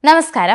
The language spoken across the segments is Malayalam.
നമസ്കാരം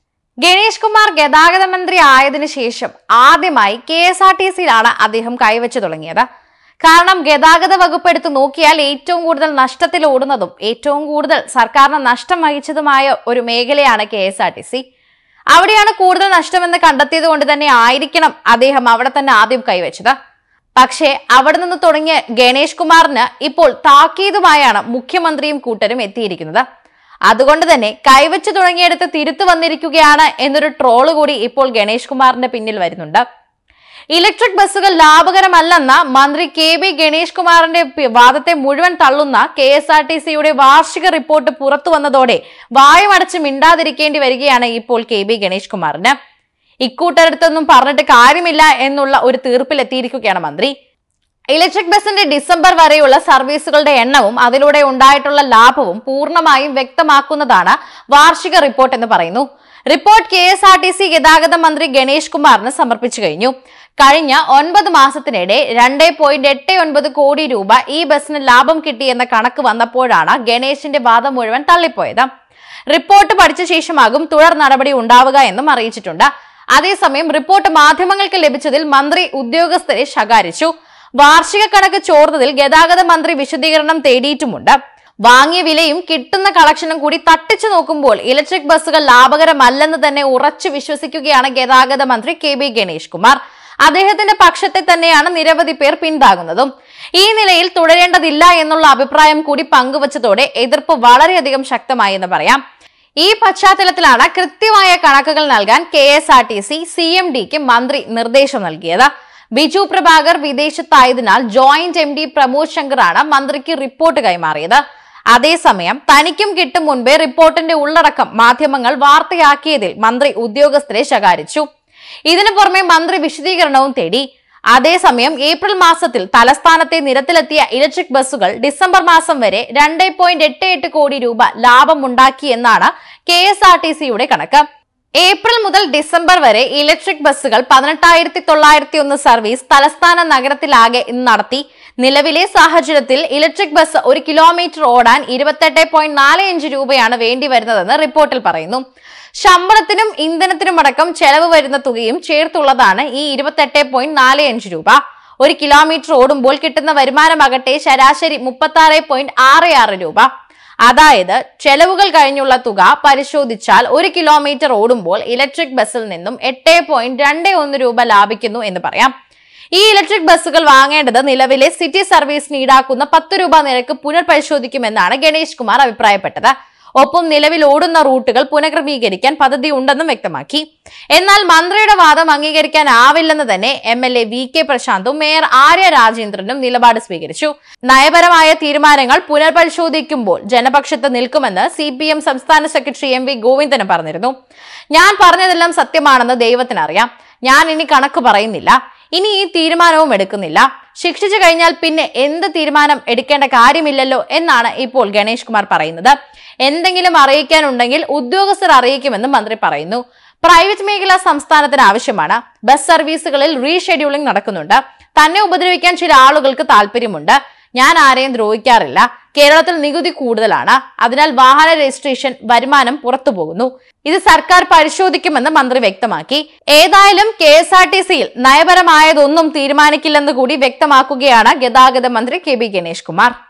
ഗണേഷ് കുമാർ ഗതാഗത മന്ത്രി ആയതിനു ശേഷം ആദ്യമായി കെ എസ് ആർ ടി സിയിലാണ് അദ്ദേഹം കൈവച്ചു തുടങ്ങിയത് കാരണം ഗതാഗത വകുപ്പ് എടുത്ത് നോക്കിയാൽ ഏറ്റവും കൂടുതൽ നഷ്ടത്തിൽ ഓടുന്നതും ഏറ്റവും കൂടുതൽ സർക്കാരിന് നഷ്ടം വഹിച്ചതുമായ ഒരു മേഖലയാണ് K S R T C അവിടെയാണ് കൂടുതൽ നഷ്ടമെന്ന് കണ്ടെത്തിയത് കൊണ്ട് തന്നെ ആയിരിക്കണം അദ്ദേഹം അവിടെ തന്നെ ആദ്യം കൈവച്ചത് പക്ഷേ അവിടെ നിന്ന് തുടങ്ങിയ ഗണേഷ് കുമാറിന് ഇപ്പോൾ താക്കീതുമായാണ് മുഖ്യമന്ത്രിയും കൂട്ടരും എത്തിയിരിക്കുന്നത് അതുകൊണ്ട് തന്നെ കൈവച്ചു തുടങ്ങിയെടുത്ത് തിരുത്തു വന്നിരിക്കുകയാണ് എന്നൊരു ട്രോള് കൂടി ഇപ്പോൾ ഗണേഷ് കുമാറിന്റെ പിന്നിൽ വരുന്നുണ്ട് ഇലക്ട്രിക് ബസ്സുകൾ ലാഭകരമല്ലെന്ന മന്ത്രി കെ ബി ഗണേഷ് കുമാറിന്റെ പി- വാദത്തെ മുഴുവൻ തള്ളുന്ന കെ എസ് ആർ ടി സിയുടെ വാർഷിക റിപ്പോർട്ട് പുറത്തു വന്നതോടെ വായുമടച്ച് മിണ്ടാതിരിക്കേണ്ടി വരികയാണ് ഇപ്പോൾ കെ ബി ഗണേഷ് കുമാറിന് ഇക്കൂട്ടരടുത്തൊന്നും പറഞ്ഞിട്ട് കാര്യമില്ല എന്നുള്ള ഒരു തീർപ്പിലെത്തിയിരിക്കുകയാണ് മന്ത്രി ഇലക്ട്രിക് ബസിന്റെ ഡിസംബർ വരെയുള്ള സർവീസുകളുടെ എണ്ണവും അതിലൂടെ ഉണ്ടായിട്ടുള്ള ലാഭവും പൂർണ്ണമായും വ്യക്തമാക്കുന്നതാണ് വാർഷിക റിപ്പോർട്ട് എന്ന് പറയുന്നു report K S R T C ഗതാഗത മന്ത്രി ഗണേഷ് കുമാറിന് സമർപ്പിച്ചു കഴിഞ്ഞു കഴിഞ്ഞ ഒൻപത് മാസത്തിനിടെ രണ്ട് പോയിന്റ് എട്ട് ഒൻപത് കോടി രൂപ ഈ ബസിന് ലാഭം കിട്ടിയെന്ന കണക്ക് വന്നപ്പോഴാണ് ഗണേഷിന്റെ വാദം മുഴുവൻ തള്ളിപ്പോയത് റിപ്പോർട്ട് പഠിച്ച ശേഷമാകും തുടർ നടപടി ഉണ്ടാവുക എന്നും അറിയിച്ചിട്ടുണ്ട് അതേസമയം റിപ്പോർട്ട് മാധ്യമങ്ങൾക്ക് ലഭിച്ചതിൽ മന്ത്രി ഉദ്യോഗസ്ഥരെ ശകാരിച്ചു വാർഷിക കണക്ക് ചോർന്നതിൽ ഗതാഗത മന്ത്രി വിശദീകരണം തേടിയിട്ടുമുണ്ട് വാങ്ങിയ വിലയും കിട്ടുന്ന കളക്ഷനും കൂടി തട്ടിച്ചു നോക്കുമ്പോൾ ഇലക്ട്രിക് ബസ്സുകൾ ലാഭകരമല്ലെന്ന് തന്നെ ഉറച്ചു വിശ്വസിക്കുകയാണ് ഗതാഗത മന്ത്രി കെ ബി ഗണേഷ് കുമാർ അദ്ദേഹത്തിന്റെ പക്ഷത്തെ തന്നെയാണ് നിരവധി പേർ പിന്താങ്ങുന്നതും ഈ നിലയിൽ തുടരേണ്ടതില്ല എന്നുള്ള അഭിപ്രായം കൂടി പങ്കുവച്ചതോടെ എതിർപ്പ് വളരെയധികം ശക്തമായി എന്ന് പറയാം ഈ പശ്ചാത്തലത്തിലാണ് കൃത്യമായ കണക്കുകൾ നൽകാൻ K S R T C C M ഡിക്ക് മന്ത്രി നിർദ്ദേശം നൽകിയത് ബിജു പ്രഭാകർ വിദേശത്തായതിനാൽ ജോയിന്റ് എം ഡി പ്രമോദ് ശങ്കറാണ് മന്ത്രിക്ക് റിപ്പോർട്ട് കൈമാറിയത് അതേസമയം തനിക്കും കിട്ടും മുൻപേ റിപ്പോർട്ടിന്റെ ഉള്ളടക്കം മാധ്യമങ്ങൾ വാർത്തയാക്കിയതിൽ മന്ത്രി ഉദ്യോഗസ്ഥരെ ശകാരിച്ചു ഇതിനു പുറമെ മന്ത്രി വിശദീകരണവും തേടി അതേസമയം ഏപ്രിൽ മാസത്തിൽ തലസ്ഥാനത്തെ നിരത്തിലെത്തിയ ഇലക്ട്രിക് ബസ്സുകൾ ഡിസംബർ മാസം വരെ രണ്ട് പോയിന്റ് എട്ട് എട്ട് കോടി രൂപ ലാഭമുണ്ടാക്കിയെന്നാണ് കെ എസ് ആർ ടി സിയുടെ കണക്ക് ഏപ്രിൽ മുതൽ ഡിസംബർ വരെ ഇലക്ട്രിക് ബസ്സുകൾ പതിനെട്ടായിരത്തി തൊള്ളായിരത്തി ഒന്ന് സർവീസ് തലസ്ഥാന നഗരത്തിലാകെ ഇന്ന് നടത്തി നിലവിലെ സാഹചര്യത്തിൽ ഇലക്ട്രിക് ബസ് ഒരു കിലോമീറ്റർ ഓടാൻ ഇരുപത്തെട്ട് പോയിന്റ് നാല് അഞ്ച് രൂപയാണ് വേണ്ടി വരുന്നതെന്ന് റിപ്പോർട്ടിൽ പറയുന്നു ശമ്പളത്തിനും ഇന്ധനത്തിനും അടക്കം ചെലവ് വരുന്ന തുകയും ചേർത്തുള്ളതാണ് ഈ ഇരുപത്തെട്ട് പോയിന്റ് നാല് അഞ്ച് രൂപ ഒരു കിലോമീറ്റർ ഓടുമ്പോൾ കിട്ടുന്ന വരുമാനമാകട്ടെ ശരാശരി മുപ്പത്തി ആറ് പോയിന്റ് ആറ് ആറ് രൂപ അതായത് ചെലവുകൾ കഴിഞ്ഞുള്ള തുക പരിശോധിച്ചാൽ ഒരു കിലോമീറ്റർ ഓടുമ്പോൾ ഇലക്ട്രിക് ബസ്സിൽ നിന്നും എട്ട് പോയിന്റ് രണ്ട് ഒന്ന് രൂപ ലാഭിക്കുന്നു എന്ന് പറയാം ഈ ഇലക്ട്രിക് ബസ്സുകൾ വാങ്ങേണ്ടത് നിലവിലെ സിറ്റി സർവീസിന് ഈടാക്കുന്ന പത്ത് രൂപ നിരക്ക് പുനർപരിശോധിക്കുമെന്നാണ് ഗണേഷ് കുമാർ അഭിപ്രായപ്പെട്ടത് ഒപ്പം നിലവിൽ ഓടുന്ന റൂട്ടുകൾ പുനഃക്രമീകരിക്കാൻ പദ്ധതി ഉണ്ടെന്നും വ്യക്തമാക്കി എന്നാൽ മന്ത്രിയുടെ വാദം അംഗീകരിക്കാനാവില്ലെന്ന് തന്നെ M L A V K പ്രശാന്തും മേയർ ആര്യ രാജേന്ദ്രനും നിലപാട് സ്വീകരിച്ചു നയപരമായ തീരുമാനങ്ങൾ പുനർപരിശോധിക്കുമ്പോൾ ജനപക്ഷത്ത് നിൽക്കുമെന്ന് സി പി എം സംസ്ഥാന സെക്രട്ടറി എം വി ഗോവിന്ദന് പറഞ്ഞിരുന്നു ഞാൻ പറഞ്ഞതെല്ലാം സത്യമാണെന്ന് ദൈവത്തിനറിയാം ഞാൻ ഇനി കണക്ക് പറയുന്നില്ല ഇനി ഈ തീരുമാനവും എടുക്കുന്നില്ല ശിക്ഷിച്ചു കഴിഞ്ഞാൽ പിന്നെ എന്ത് തീരുമാനം എടുക്കേണ്ട കാര്യമില്ലല്ലോ എന്നാണ് ഇപ്പോൾ ഗണേഷ് കുമാർ പറയുന്നത് എന്തെങ്കിലും അറിയിക്കാനുണ്ടെങ്കിൽ ഉദ്യോഗസ്ഥർ അറിയിക്കുമെന്നും മന്ത്രി പറയുന്നു പ്രൈവറ്റ് മേഖല സംസ്ഥാനത്തിന് ആവശ്യമാണ് ബസ് സർവീസുകളിൽ റീഷെഡ്യൂളിംഗ് നടക്കുന്നുണ്ട് തന്നെ ഉപദ്രവിക്കാൻ ചില ആളുകൾക്ക് താല്പര്യമുണ്ട് ഞാൻ ആരെയും ദ്രോഹിക്കാറില്ല കേരളത്തിൽ നികുതി കൂടുതലാണ് അതിനാൽ വാഹന രജിസ്ട്രേഷൻ വരുമാനം പുറത്തു പോകുന്നു ഇത് സർക്കാർ പരിശോധിക്കുമെന്ന് മന്ത്രി വ്യക്തമാക്കി ഏതായാലും കെ എസ് ആർ ടി സിയിൽ നയപരമായതൊന്നും തീരുമാനിക്കില്ലെന്ന് കൂടി വ്യക്തമാക്കുകയാണ് ഗതാഗത മന്ത്രി കെ ബി ഗണേഷ് കുമാർ